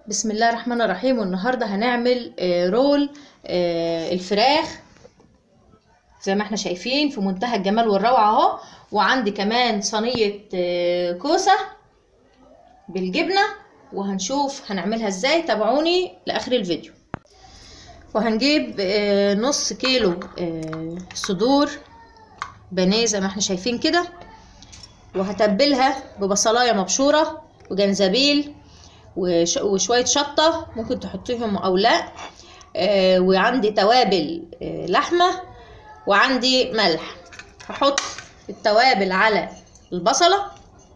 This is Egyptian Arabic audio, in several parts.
بسم الله الرحمن الرحيم والنهارده هنعمل آه، رول آه، الفراخ زي ما احنا شايفين في منتهى الجمال والروعة اهو وعندي كمان صينية آه، كوسة بالجبنة وهنشوف هنعملها ازاي تابعوني لاخر الفيديو وهنجيب آه، نص كيلو آه، صدور بانيه زي ما احنا شايفين كده وهتبلها ببصلايه مبشوره وجنزبيل وش- وشويه شطه ممكن تحطيهم او لا آه، وعندي توابل آه، لحمه وعندي ملح هحط التوابل على البصله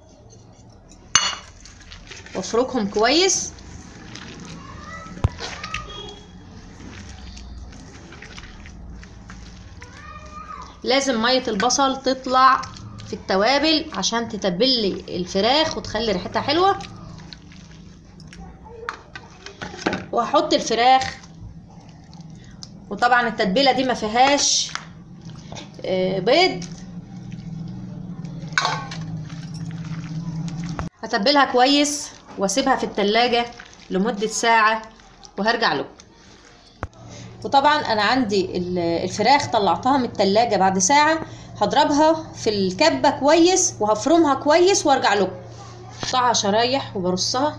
وافركهم كويس لازم ميه البصل تطلع في التوابل عشان تتبلي الفراخ وتخلي ريحتها حلوه وهحط الفراخ وطبعا التتبيله دي ما فيهاش آه، بيض هتبلها كويس واسيبها في التلاجة لمدة ساعة وهرجع لكم وطبعا انا عندي ال- الفراخ طلعتها من التلاجة بعد ساعة هضربها في الكبة كويس وهفرمها كويس وارجع لكم قطعها شرايح وبرصها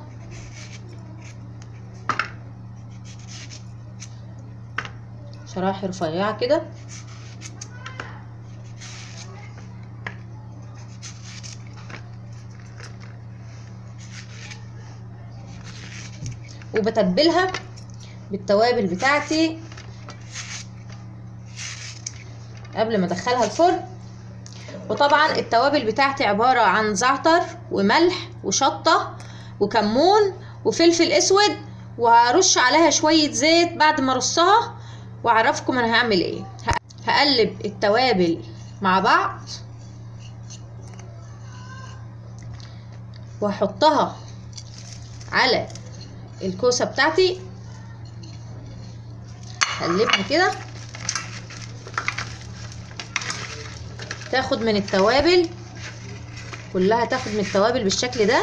شرايح رفيعة كده وبتبلها بالتوابل بتاعتي قبل ما ادخلها الفرن وطبعا التوابل بتاعتي عبارة عن زعتر وملح وشطة وكمون وفلفل اسود وهرش عليها شوية زيت بعد ما ارصها واعرفكم انا هعمل ايه ه- هقلب التوابل مع بعض وهحطها على الكوسة بتاعتي هقلبها كده تاخد من التوابل كلها تاخد من التوابل بالشكل ده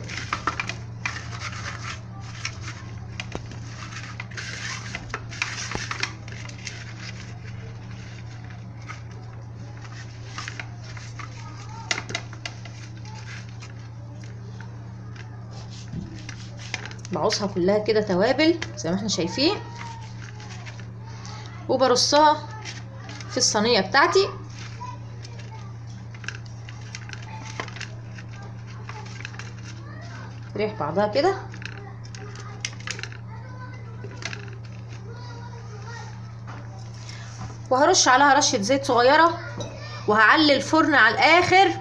بعوصها كلها كده توابل زي ما احنا شايفين وبرصها في الصينية بتاعتي ريح بعضها كده وهرش عليها رشة زيت صغيرة وهعلي الفرن على الآخر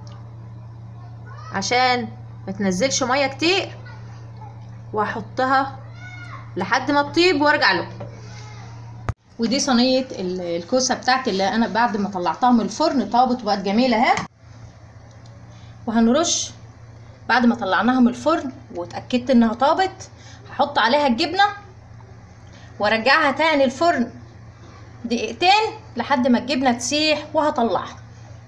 عشان ما تنزلش مية كتير وهحطها لحد ما تطيب وارجع لكم ودي صينية ال- الكوسة بتاعتي اللي انا بعد ما طلعتها من الفرن طابت وبقت جميلة اهي وهنرش بعد ما طلعناها من الفرن واتأكدت انها طابت هحط عليها الجبنة وارجعها تاني الفرن دقيقتين لحد ما الجبنة تسيح وهطلعها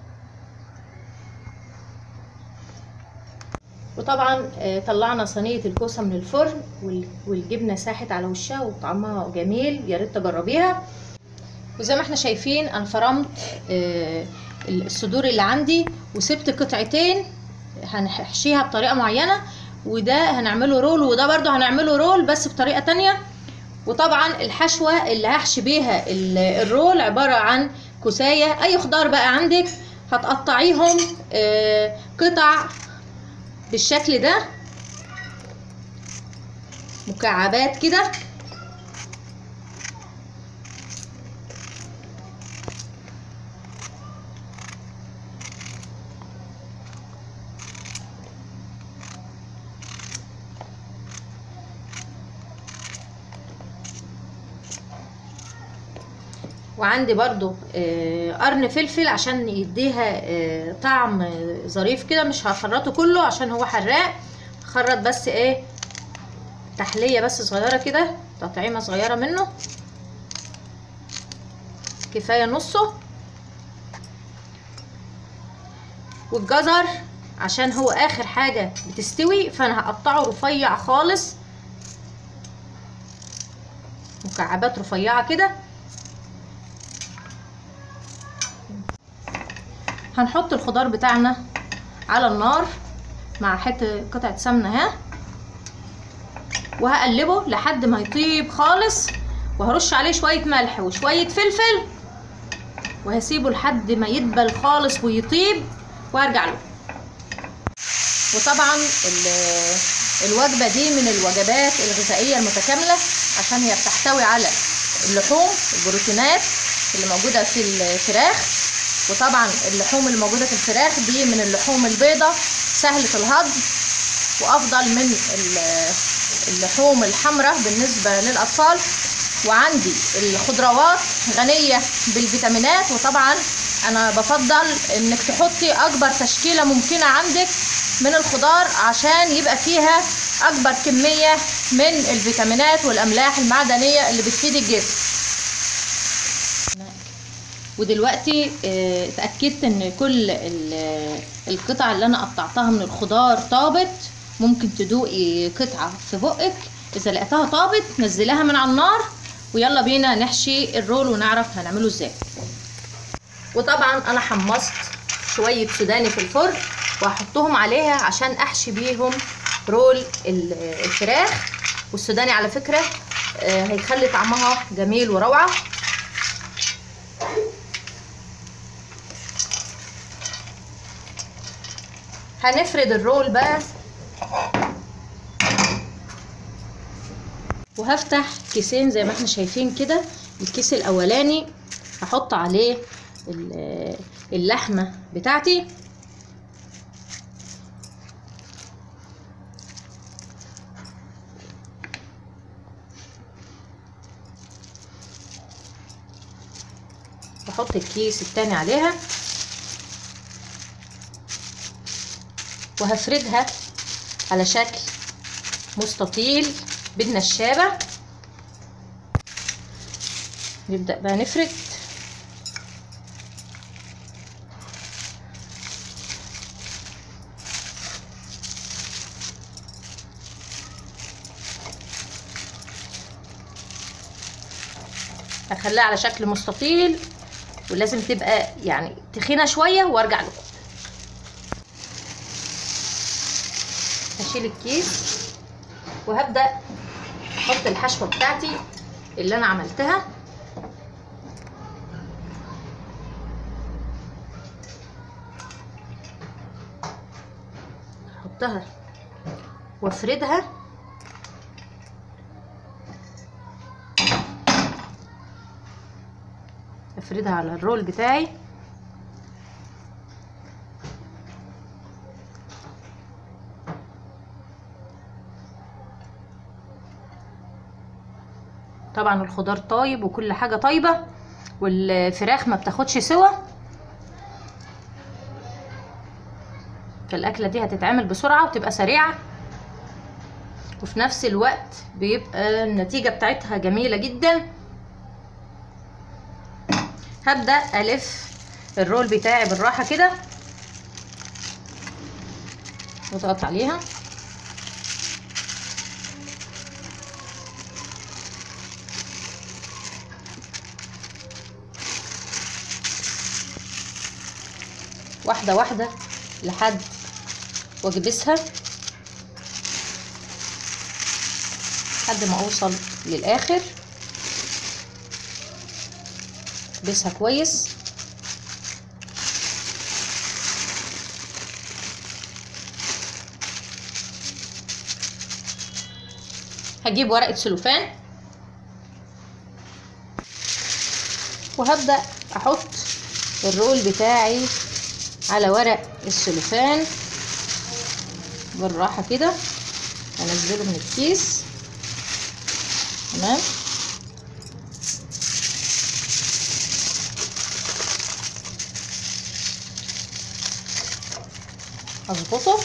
وطبعا آه، طلعنا صينية الكوسة من الفرن وال- والجبنة ساحت على وشها وطعمها جميل يا ريت تجربيها وزي ما احنا شايفين انا فرمت آه، الصدور اللي عندي وسبت قطعتين هنحشيها بطريقة معينة وده هنعمله رول وده برضو هنعمله رول بس بطريقة تانية وطبعا الحشوة اللي هحشي بيها ال- الرول عبارة عن كوساية اي خضار بقى عندك هتقطعيهم آه، قطع بالشكل ده مكعبات كده وعندي برضو آه، قرن فلفل عشان يديها آه، طعم آه، ظريف كده مش هخرطه كله عشان هو حراق هخرط بس ايه تحلية بس صغيرة كده تطعيمة صغيرة منه كفاية نصه والجزر عشان هو اخر حاجة بتستوي فانا هقطعه رفيع خالص مكعبات رفيعة كده هنحط الخضار بتاعنا على النار مع حته قطعه سمنه اهي وهقلبه لحد ما يطيب خالص وهرش عليه شويه ملح وشويه فلفل وهسيبه لحد ما يدبل خالص ويطيب وهرجع له وطبعا الوجبه دي من الوجبات الغذائيه المتكامله عشان هي بتحتوي على اللحوم البروتينات اللي موجوده في الفراخ وطبعا اللحوم اللي موجوده في الفراخ دي من اللحوم البيضاء سهله الهضم وافضل من اللحوم الحمراء بالنسبه للاطفال وعندي الخضروات غنيه بالفيتامينات وطبعا انا بفضل انك تحطي اكبر تشكيله ممكنه عندك من الخضار عشان يبقى فيها اكبر كميه من الفيتامينات والاملاح المعدنيه اللي بتفيد الجسم ودلوقتي اتاكدت ان كل القطع اللي انا قطعتها من الخضار طابت ممكن تدوقي قطعه في بقك اذا لقيتها طابت نزليها من على النار ويلا بينا نحشي الرول ونعرف هنعمله ازاي وطبعا انا حمصت شويه سوداني في الفرن وهحطهم عليها عشان احشي بيهم رول الفراخ والسوداني على فكره هيخلي طعمها جميل وروعه هنفرد الرول بقى وهفتح كيسين زي ما احنا شايفين كده الكيس الاولاني هحط عليه اللحمه بتاعتي واحط الكيس التاني عليها وهفردها على شكل مستطيل بالنشابة نبدأ بقى نفرد هخليها على شكل مستطيل ولازم تبقى يعني تخينة شوية وارجع لكم هشيل الكيس وهبدأ احط الحشوة بتاعتي اللي انا عملتها احطها وافردها افردها على الرول بتاعي طبعا الخضار طايب وكل حاجة طيبة والفراخ ما بتاخدش سوا فالأكلة دي هتتعمل بسرعة وتبقى سريعة وفي نفس الوقت بيبقى النتيجة بتاعتها جميلة جدا هبدأ ألف الرول بتاعي بالراحة كده واضغط عليها واحدة واحدة لحد واكبسها لحد ما اوصل للاخر اكبسها كويس هجيب ورقة سلوفان وهبدأ احط الرول بتاعي على ورق السلوفان بالراحة كده انزله من الكيس تمام اظبطه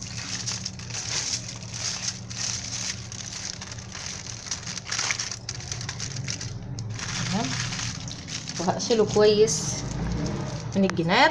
تمام وهقفله كويس من الجناب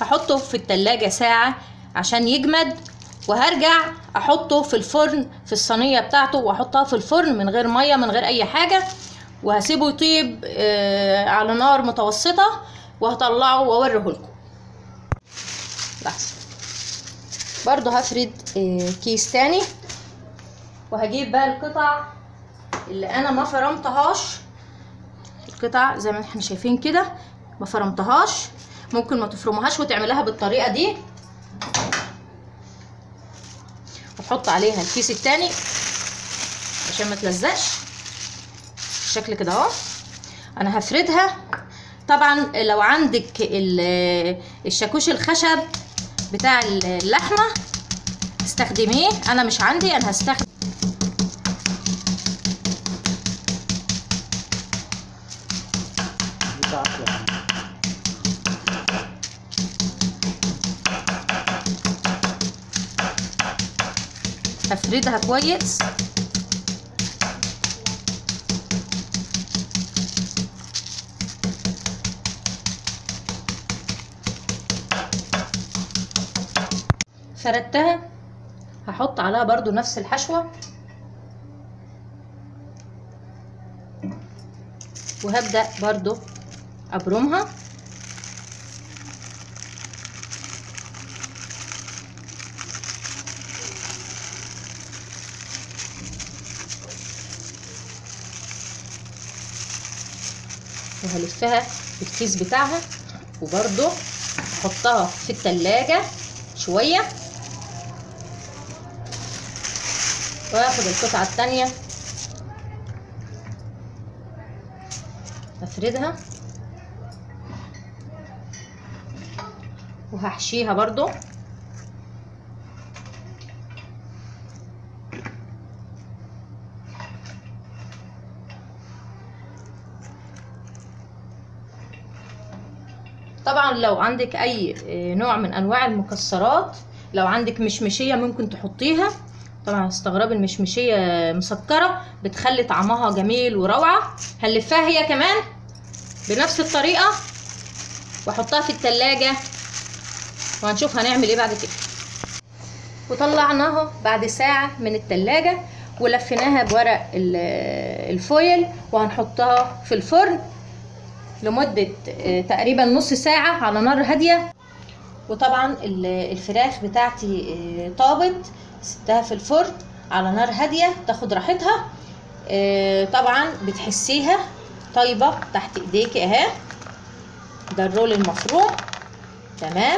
هحطه في التلاجة ساعة عشان يجمد وهرجع احطه في الفرن في الصينية بتاعته واحطها في الفرن من غير مية من غير اي حاجة وهسيبه يطيب آه، على نار متوسطة وهطلعه واوريه لكم لحظة برضو هفرد آه، كيس تاني وهجيب بقى القطع اللي انا ما فرمتهاش القطع زي ما احنا شايفين كده ما فرمتهاش ممكن ما تفرموهاش وتعملها بالطريقه دي وتحط عليها الكيس التاني عشان ما تلزقش الشكل كده اهو انا هفردها طبعا لو عندك ال- الشاكوش الخشب بتاع اللحمه استخدميه انا مش عندي انا هستخدم هفردها كويس فردتها هحط عليها برضو نفس الحشوة وهبدأ برضو أبرمها وهلفها في الكيس بتاعها وبرضو احطها في التلاجة شوية واخد القطعة التانية افردها وهحشيها برضو طبعا لو عندك اي آه، نوع من انواع المكسرات لو عندك مشمشية ممكن تحطيها طبعا هتستغربي المشمشية مسكرة بتخلي طعمها جميل وروعة هنلفها هي كمان بنفس الطريقة واحطها في التلاجة وهنشوف هنعمل ايه بعد كده وطلعناها بعد ساعة من التلاجة ولفيناها بورق ال- الفويل وهنحطها في الفرن لمدة آه، تقريبا نص ساعة على نار هادية وطبعا ال- الفراخ بتاعتي آه، طابت سبتها في الفرن على نار هادية تاخد راحتها آه، طبعا بتحسيها طيبة تحت ايديكي اهي ده الرول المفروم تمام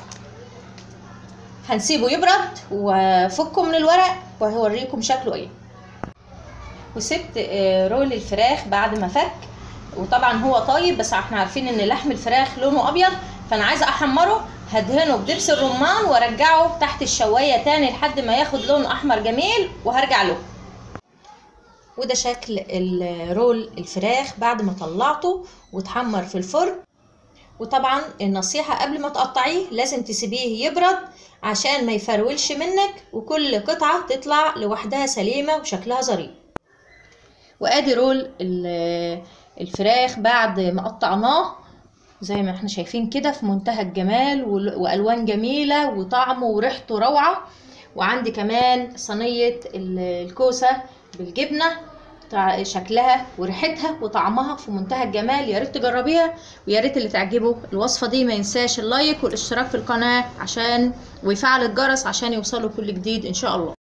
هنسيبه يبرد وفكه من الورق وهوريكم شكله ايه وسبت آه، رول الفراخ بعد ما فك وطبعا هو طيب بس احنا عارفين ان لحم الفراخ لونه ابيض فانا عايزه احمره هدهنه بدبس الرمان وارجعه تحت الشوايه تاني لحد ما ياخد لون احمر جميل وهرجع له وده شكل الرول الفراخ بعد ما طلعته واتحمر في الفرن وطبعا النصيحة قبل ما تقطعيه لازم تسيبيه يبرد عشان ما يفرولش منك وكل قطعة تطلع لوحدها سليمة وشكلها ظريف وادي رول ال- الفراخ بعد ما قطعناه زي ما احنا شايفين كده في منتهى الجمال وال- والوان جميله وطعمه وريحته روعه وعندي كمان صينيه ال- الكوسه بالجبنه تع- شكلها وريحتها وطعمها في منتهى الجمال يا ريت تجربيها ويا ريت اللي تعجبه الوصفه دي ما ينساش اللايك والاشتراك في القناه عشان ويفعل الجرس عشان يوصله كل جديد ان شاء الله